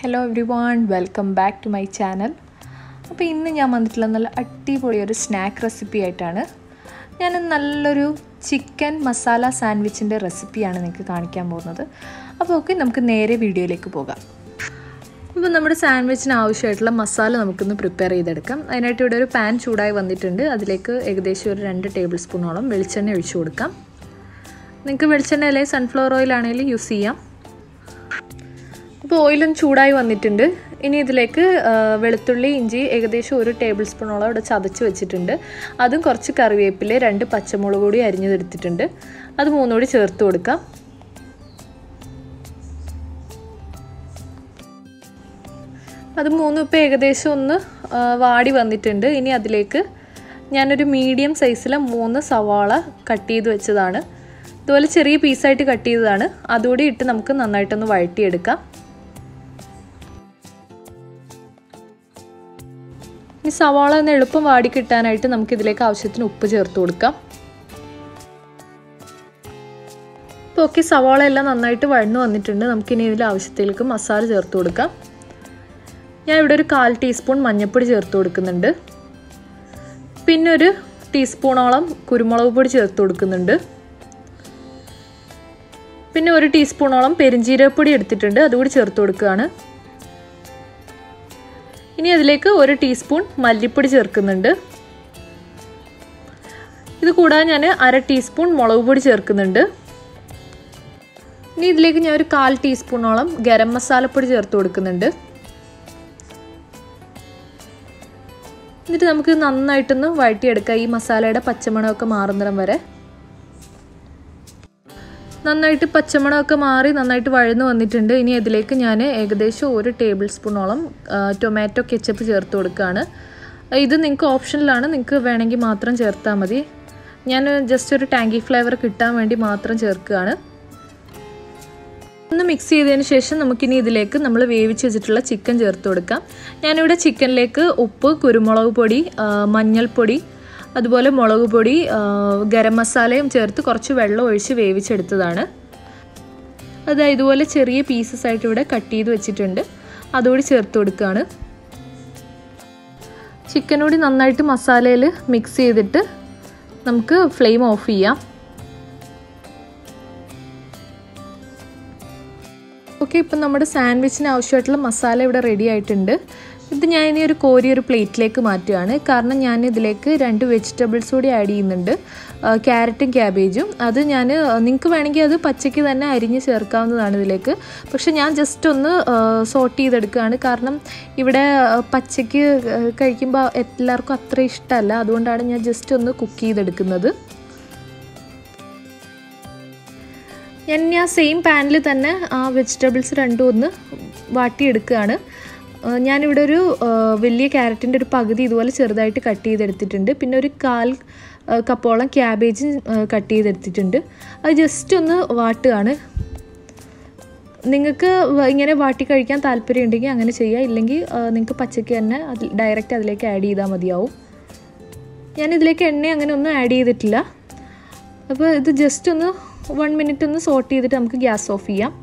hello everyone welcome back to my channel അപ്പോൾ ഇന്ന് ഞാൻ വന്നിട്ടുള്ള നല്ല അടിപൊളി ഒരു സ്നാക്ക് റെസിപ്പി ആയിട്ടാണ് ഞാൻ നല്ലൊരു ചിക്കൻ മസാല സാൻഡ്വിച്ചിൻ്റെ റെസിപ്പിയാണ് നിങ്ങൾക്ക് കാണിക്കാൻ പോകുന്നത് അപ്പോൾ ഓക്കെ നമുക്ക് നേരെ വീഡിയോയിലേക്ക് പോകാം അപ്പോൾ നമ്മുടെ സാൻഡ്വിച്ചിന് ആവശ്യമായിട്ടുള്ള മസാല നമുക്കൊന്ന് പ്രിപ്പയർ ചെയ്തെടുക്കാം അതിനായിട്ട് ഇവിടെ ഒരു പാൻ ചൂടായി വന്നിട്ടുണ്ട് അതിലേക്ക് ഏകദേശം ഒരു രണ്ട് ടേബിൾ സ്പൂണോളം വെളിച്ചെണ്ണ ഒഴിച്ചു കൊടുക്കാം നിങ്ങൾക്ക് വെളിച്ചെണ്ണ അല്ലെങ്കിൽ സൺഫ്ലവർ ഓയിൽ ആണെങ്കിലും യൂസ് ചെയ്യാം ഇപ്പോൾ ഓയിലും ചൂടായി വന്നിട്ടുണ്ട് ഇനി ഇതിലേക്ക് വെളുത്തുള്ളി ഇഞ്ചി ഏകദേശം ഒരു ടേബിൾ സ്പൂണോളം ഇവിടെ ചതച്ച് വെച്ചിട്ടുണ്ട് അതും കുറച്ച് കറിവേപ്പില രണ്ട് പച്ചമുളക് കൂടി അരിഞ്ഞതെടുത്തിട്ടുണ്ട് അത് മൂന്നുകൂടി ചേർത്ത് കൊടുക്കാം അത് മൂന്നും ഇപ്പോൾ ഏകദേശം ഒന്ന് വാടി വന്നിട്ടുണ്ട് ഇനി അതിലേക്ക് ഞാനൊരു മീഡിയം സൈസിലെ മൂന്ന് സവാള കട്ട് ചെയ്ത് വെച്ചതാണ് ഇതുപോലെ ചെറിയ പീസായിട്ട് കട്ട് ചെയ്തതാണ് അതുകൂടി ഇട്ട് നമുക്ക് നന്നായിട്ടൊന്ന് വഴറ്റിയെടുക്കാം ഈ സവാള ഒന്ന് എളുപ്പം വാടി കിട്ടാനായിട്ട് നമുക്ക് ഇതിലേക്ക് ആവശ്യത്തിന് ഉപ്പ് ചേർത്ത് കൊടുക്കാം ഇപ്പോൾ ഓക്കെ സവാള എല്ലാം നന്നായിട്ട് വഴന്നു വന്നിട്ടുണ്ട് നമുക്കിനി ഇതിൽ ആവശ്യത്തിലേക്ക് മസാല ചേർത്ത് കൊടുക്കാം ഞാൻ ഇവിടെ ഒരു കാൽ ടീസ്പൂൺ മഞ്ഞൾപ്പൊടി ചേർത്ത് കൊടുക്കുന്നുണ്ട് പിന്നെ ഒരു ടീസ്പൂണോളം കുരുമുളക് പൊടി ചേർത്ത് കൊടുക്കുന്നുണ്ട് പിന്നെ ഒരു ടീസ്പൂണോളം പെരിഞ്ജീരകപ്പൊടി എടുത്തിട്ടുണ്ട് അതുകൂടി ചേർത്ത് കൊടുക്കുകയാണ് ഇനി അതിലേക്ക് ഒരു ടീസ്പൂൺ മല്ലിപ്പൊടി ചേർക്കുന്നുണ്ട് ഇത് കൂടാതെ ഞാൻ അര ടീസ്പൂൺ മുളക് പൊടി ചേർക്കുന്നുണ്ട് ഇനി ഇതിലേക്ക് ഞാൻ ഒരു കാൽ ടീസ്പൂണോളം ഗരം മസാലപ്പൊടി ചേർത്ത് കൊടുക്കുന്നുണ്ട് എന്നിട്ട് നമുക്ക് നന്നായിട്ടൊന്ന് വഴറ്റിയെടുക്കാം ഈ മസാലയുടെ പച്ചമണമൊക്കെ മാറുന്നിടം വരെ നന്നായിട്ട് പച്ചമണമൊക്കെ മാറി നന്നായിട്ട് വഴന്നു വന്നിട്ടുണ്ട് ഇനി അതിലേക്ക് ഞാൻ ഏകദേശം ഒരു ടേബിൾ സ്പൂണോളം ടൊമാറ്റോ കെച്ചപ്പ് ചേർത്ത് കൊടുക്കുകയാണ് ഇത് നിങ്ങൾക്ക് ഓപ്ഷനിലാണ് നിങ്ങൾക്ക് വേണമെങ്കിൽ മാത്രം ചേർത്താൽ മതി ഞാൻ ജസ്റ്റ് ഒരു ടാങ്കി ഫ്ലേവർ കിട്ടാൻ വേണ്ടി മാത്രം ചേർക്കുകയാണ് ഒന്ന് മിക്സ് ചെയ്തതിന് ശേഷം നമുക്കിനി ഇതിലേക്ക് നമ്മൾ വേവിച്ച് വെച്ചിട്ടുള്ള ചിക്കൻ ചേർത്ത് കൊടുക്കാം ഞാനിവിടെ ചിക്കനിലേക്ക് ഉപ്പ് കുരുമുളക് പൊടി മഞ്ഞൾപ്പൊടി അതുപോലെ മുളക് പൊടി ഗരം മസാലയും ചേർത്ത് കുറച്ച് വെള്ളം ഒഴിച്ച് വേവിച്ചെടുത്തതാണ് അത് ഇതുപോലെ ചെറിയ പീസസ് ആയിട്ട് ഇവിടെ കട്ട് ചെയ്ത് വെച്ചിട്ടുണ്ട് അതുകൂടി ചേർത്ത് കൊടുക്കുകയാണ് ചിക്കൻ കൂടി നന്നായിട്ട് മസാലയിൽ മിക്സ് ചെയ്തിട്ട് നമുക്ക് ഫ്ലെയിം ഓഫ് ചെയ്യാം ഓക്കെ ഇപ്പം നമ്മുടെ സാൻഡ്വിച്ചിന് ആവശ്യമായിട്ടുള്ള മസാല ഇവിടെ റെഡി ആയിട്ടുണ്ട് ഇത് ഞാൻ ഇനി ഒരു കോരി ഒരു പ്ലേറ്റിലേക്ക് മാറ്റുകയാണ് കാരണം ഞാൻ ഇതിലേക്ക് രണ്ട് വെജിറ്റബിൾസ് കൂടി ആഡ് ചെയ്യുന്നുണ്ട് ക്യാരറ്റും ക്യാബേജും അത് ഞാൻ നിങ്ങൾക്ക് വേണമെങ്കിൽ അത് പച്ചയ്ക്ക് തന്നെ അരിഞ്ഞ് ചേർക്കാവുന്നതാണ് ഇതിലേക്ക് പക്ഷെ ഞാൻ ജസ്റ്റ് ഒന്ന് സോട്ട് ചെയ്തെടുക്കുകയാണ് കാരണം ഇവിടെ പച്ചയ്ക്ക് കഴിക്കുമ്പോൾ എല്ലാവർക്കും അത്ര ഇഷ്ടമല്ല അതുകൊണ്ടാണ് ഞാൻ ജസ്റ്റ് ഒന്ന് കുക്ക് ചെയ്തെടുക്കുന്നത് ഞാൻ ആ സെയിം പാനിൽ തന്നെ ആ വെജിറ്റബിൾസ് രണ്ടും ഒന്ന് വാട്ടിയെടുക്കുകയാണ് ഞാനിവിടെ ഒരു വലിയ ക്യാരറ്റിൻ്റെ ഒരു പകുതി ഇതുപോലെ ചെറുതായിട്ട് കട്ട് ചെയ്തെടുത്തിട്ടുണ്ട് പിന്നെ ഒരു കാൽ കപ്പോളം ക്യാബേജും കട്ട് ചെയ്തെടുത്തിട്ടുണ്ട് അത് ജസ്റ്റ് ഒന്ന് വാട്ടുകയാണ് നിങ്ങൾക്ക് ഇങ്ങനെ വാട്ടി കഴിക്കാൻ താല്പര്യം ഉണ്ടെങ്കിൽ അങ്ങനെ ചെയ്യുക ഇല്ലെങ്കിൽ നിങ്ങൾക്ക് പച്ചയ്ക്ക് തന്നെ അതിൽ ഡയറക്റ്റ് അതിലേക്ക് ആഡ് ചെയ്താൽ മതിയാവും ഞാനിതിലേക്ക് എണ്ണ അങ്ങനെ ഒന്നും ആഡ് ചെയ്തിട്ടില്ല അപ്പോൾ ഇത് ജസ്റ്റ് ഒന്ന് വൺ മിനിറ്റ് ഒന്ന് സോട്ട് ചെയ്തിട്ട് നമുക്ക് ഗ്യാസ് ഓഫ് ചെയ്യാം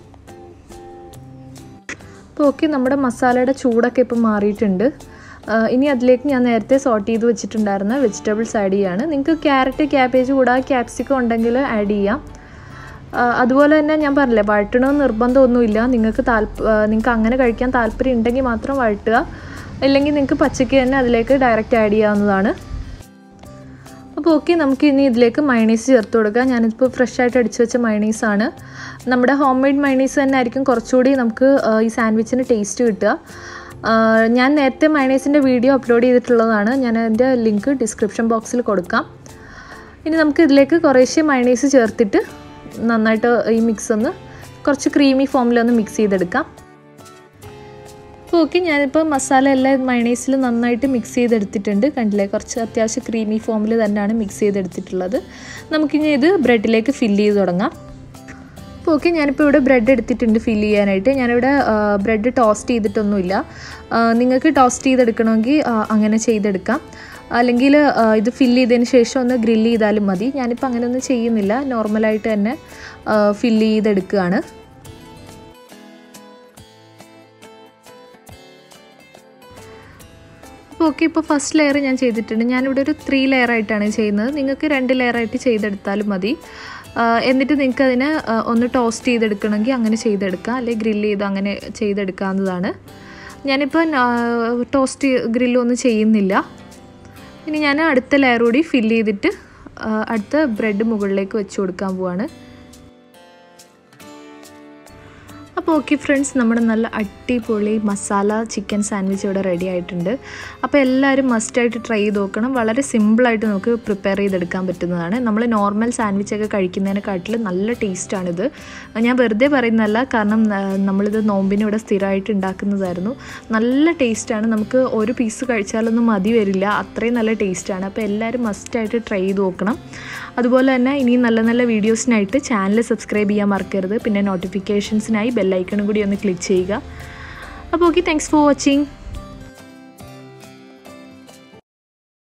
അപ്പോൾ ഓക്കെ നമ്മുടെ മസാലയുടെ ചൂടൊക്കെ ഇപ്പം മാറിയിട്ടുണ്ട് ഇനി അതിലേക്ക് ഞാൻ നേരത്തെ സോട്ട് ചെയ്ത് വെച്ചിട്ടുണ്ടായിരുന്ന വെജിറ്റബിൾസ് ആഡ് ചെയ്യാണ് നിങ്ങൾക്ക് ക്യാരറ്റ് ക്യാബേജ് കൂടാതെ ക്യാപ്സിക്കം ഉണ്ടെങ്കിൽ ആഡ് ചെയ്യാം അതുപോലെ തന്നെ ഞാൻ പറഞ്ഞില്ലേ വഴറ്റണമെന്ന് നിർബന്ധമൊന്നുമില്ല നിങ്ങൾക്ക് താല്പ നിങ്ങൾക്ക് അങ്ങനെ കഴിക്കാൻ താല്പര്യം ഉണ്ടെങ്കിൽ മാത്രം വഴറ്റുക ഇല്ലെങ്കിൽ നിങ്ങൾക്ക് പച്ചയ്ക്ക് തന്നെ അതിലേക്ക് ഡയറക്റ്റ് ആഡ് ചെയ്യാവുന്നതാണ് അപ്പോൾ ഓക്കെ നമുക്ക് ഇനി ഇതിലേക്ക് മയണീസ് ചേർത്ത് കൊടുക്കാം ഞാനിപ്പോൾ ഫ്രഷ് ആയിട്ട് അടിച്ചു വെച്ച മയണീസാണ് നമ്മുടെ ഹോം മെയ്ഡ് മയണീസ് തന്നെ ആയിരിക്കും കുറച്ചുകൂടി നമുക്ക് ഈ സാൻഡ്വിച്ചിന് ടേസ്റ്റ് കിട്ടുക ഞാൻ നേരത്തെ മയണീസിൻ്റെ വീഡിയോ അപ്ലോഡ് ചെയ്തിട്ടുള്ളതാണ് ഞാൻ അതിൻ്റെ ലിങ്ക് ഡിസ്ക്രിപ്ഷൻ ബോക്സിൽ കൊടുക്കാം ഇനി നമുക്ക് ഇതിലേക്ക് കുറേശ്ശെ മയണീസ് ചേർത്തിട്ട് നന്നായിട്ട് ഈ മിക്സ് ഒന്ന് കുറച്ച് ക്രീമി ഫോമിലൊന്ന് മിക്സ് ചെയ്തെടുക്കാം അപ്പോൾ ഓക്കെ ഞാനിപ്പോൾ മസാല എല്ലാം മയണൈസിൽ നന്നായിട്ട് മിക്സ് ചെയ്തെടുത്തിട്ടുണ്ട് കണ്ടില്ലേ കുറച്ച് അത്യാവശ്യം ക്രീമി ഫോമിൽ തന്നെയാണ് മിക്സ് ചെയ്തെടുത്തിട്ടുള്ളത് നമുക്കിനി ഇത് ബ്രെഡിലേക്ക് ഫില്ല് ചെയ്ത് തുടങ്ങാം അപ്പോൾ ഓക്കെ ഞാനിപ്പോൾ ഇവിടെ ബ്രെഡ് എടുത്തിട്ടുണ്ട് ഫില്ല് ചെയ്യാനായിട്ട് ഞാനിവിടെ ബ്രെഡ് ടോസ്റ്റ് ചെയ്തിട്ടൊന്നുമില്ല നിങ്ങൾക്ക് ടോസ്റ്റ് ചെയ്തെടുക്കണമെങ്കിൽ അങ്ങനെ ചെയ്തെടുക്കാം അല്ലെങ്കിൽ ഇത് ഫില്ല് ചെയ്തതിന് ശേഷം ഒന്ന് ഗ്രില്ല് ചെയ്താലും മതി ഞാനിപ്പോൾ അങ്ങനെയൊന്നും ചെയ്യുന്നില്ല നോർമലായിട്ട് തന്നെ ഫില്ല് ചെയ്തെടുക്കുകയാണ് അപ്പോൾ ഓക്കെ ഇപ്പോൾ ഫസ്റ്റ് ലെയർ ഞാൻ ചെയ്തിട്ടുണ്ട് ഞാനിവിടെ ഒരു ത്രീ ലെയർ ആയിട്ടാണ് ചെയ്യുന്നത് നിങ്ങൾക്ക് രണ്ട് ലെയർ ആയിട്ട് ചെയ്തെടുത്താലും മതി ആ, എന്നിട്ട് നിങ്ങൾക്ക് അതിനെ ആ, ഒന്ന് ടോസ്റ്റ് ചെയ്തെടുക്കണമെങ്കിൽ അങ്ങനെ ചെയ്തെടുക്കാം അല്ലെങ്കിൽ ഗ്രില്ല് ചെയ്ത് അങ്ങനെ ചെയ്തെടുക്കാവുന്നതാണ് ഞാനിപ്പോൾ ടോസ്റ്റ് ഗ്രില്ലൊന്നും ചെയ്യുന്നില്ല ഇനി ഞാൻ അടുത്ത ലെയർ കൂടി ഫില്ല് ചെയ്തിട്ട് ആ, അടുത്ത ബ്രെഡ് മുകളിലേക്ക് വെച്ച് കൊടുക്കാൻ പോവാണ് അപ്പോൾ ഓക്കെ ഫ്രണ്ട്സ് നമ്മുടെ നല്ല അടിപൊളി മസാല ചിക്കൻ സാൻഡ്വിച്ച് ഇവിടെ റെഡി ആയിട്ടുണ്ട് അപ്പോൾ എല്ലാവരും മസ്റ്റായിട്ട് ട്രൈ ചെയ്ത് നോക്കണം വളരെ സിമ്പിളായിട്ട് നമുക്ക് പ്രിപ്പയർ ചെയ്തെടുക്കാൻ പറ്റുന്നതാണ് നമ്മൾ നോർമൽ സാൻഡ്വിച്ചൊക്കെ കഴിക്കുന്നതിനെക്കാട്ടിലും നല്ല ടേസ്റ്റാണിത് ഞാൻ വെറുതെ പറയുന്നതല്ല കാരണം ആ, നമ്മളിത് നോമ്പിന് ഇവിടെ സ്ഥിരമായിട്ട് ഉണ്ടാക്കുന്നതായിരുന്നു നല്ല ടേസ്റ്റാണ് നമുക്ക് ഒരു പീസ് കഴിച്ചാലൊന്നും മതി വരില്ല അത്രയും നല്ല ടേസ്റ്റാണ് അപ്പോൾ എല്ലാവരും മസ്റ്റായിട്ട് ട്രൈ ചെയ്ത് നോക്കണം അതുപോലെ തന്നെ ഇനിയും നല്ല നല്ല വീഡിയോസിനായിട്ട് ചാനൽ സബ്സ്ക്രൈബ് ചെയ്യാൻ മറക്കരുത് പിന്നെ നോട്ടിഫിക്കേഷൻസിനായി ബെല്ലൈക്കണും കൂടി ഒന്ന് ക്ലിക്ക് ചെയ്യുക അപ്പോൾ ഓക്കെ താങ്ക്സ് ഫോർ വാച്ചിങ്